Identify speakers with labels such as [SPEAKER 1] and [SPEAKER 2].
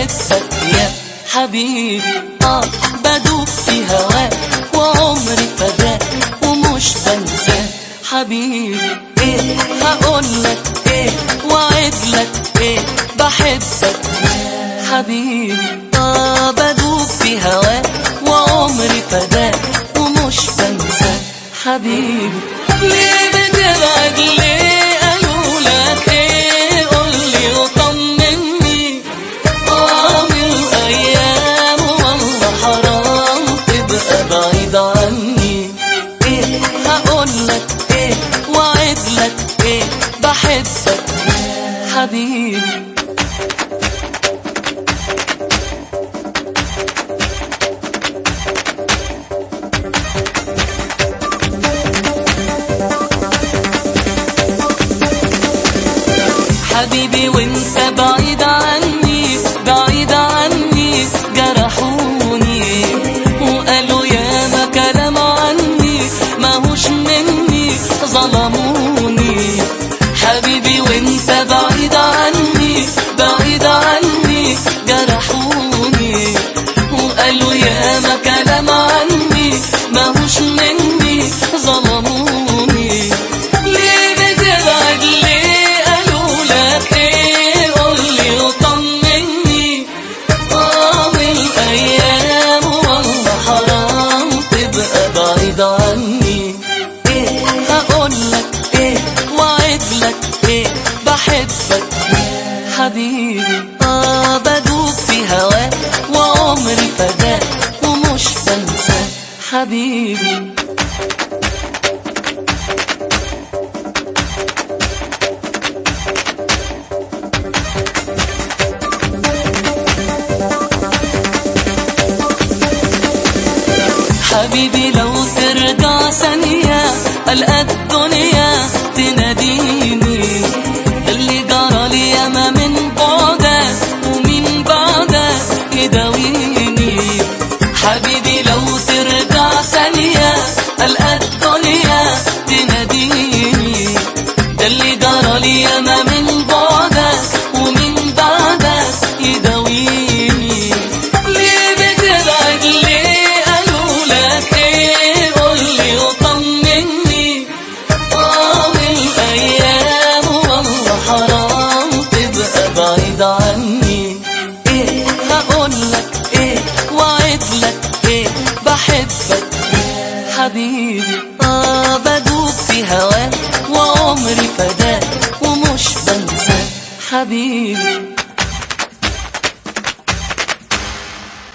[SPEAKER 1] بحبك يا حبيبي اه بدوب في هواك وعمري فداك ومش بنساك حبيبي ايه هقولك ايه وعدلك ايه بحبك حبيبي اه بدوب في هواك وعمري فداك ومش بنساك حبيبي ليه بتبعد ليه قالوا لك ايه قولي وطمني اه من الايام والله حرام تبقى بعيد عني ايه هقولك ايه وعدلك ايه بحبك حبيبي حبيبي وانت بعيد عني بعيد عني جرحوني وقالوا يا ما كلام عني ماهوش مني ظلموني حبيبي وانت بعيد عني بعيد عني جرحوني وقالوا يا ما كلام عني ماهوش مني ظلموني ليه بتبعد ليه قالوا لك ايه قولي وطمني اه من الايام والله حرام تبقى بعيد عني ايه هقولك ايه وعدلك ايه بحبك حبيبي اه بدوب في هواك وعمري فداك ومش بنساك حبيبي حبيبي لو ترجع ثانية ألقى الدنيا تناديني اللي جرى لي ياما من بعدك ومن بعدك يداويني حبيبي لو ترجع ثانية ألقى الدنيا تناديني ده اللي جرى لي ياما من بعدك ومن بعدك يداويني ليه بتبعد ليه قالوا لك ايه قولي وطمني اه من الايام والله حرام تبقى بعيد عني ايه هقولك ايه وعدلك ايه بحبك حبيبي اه بدوب في هواك وعمري فداك ومش بنساك حبيبي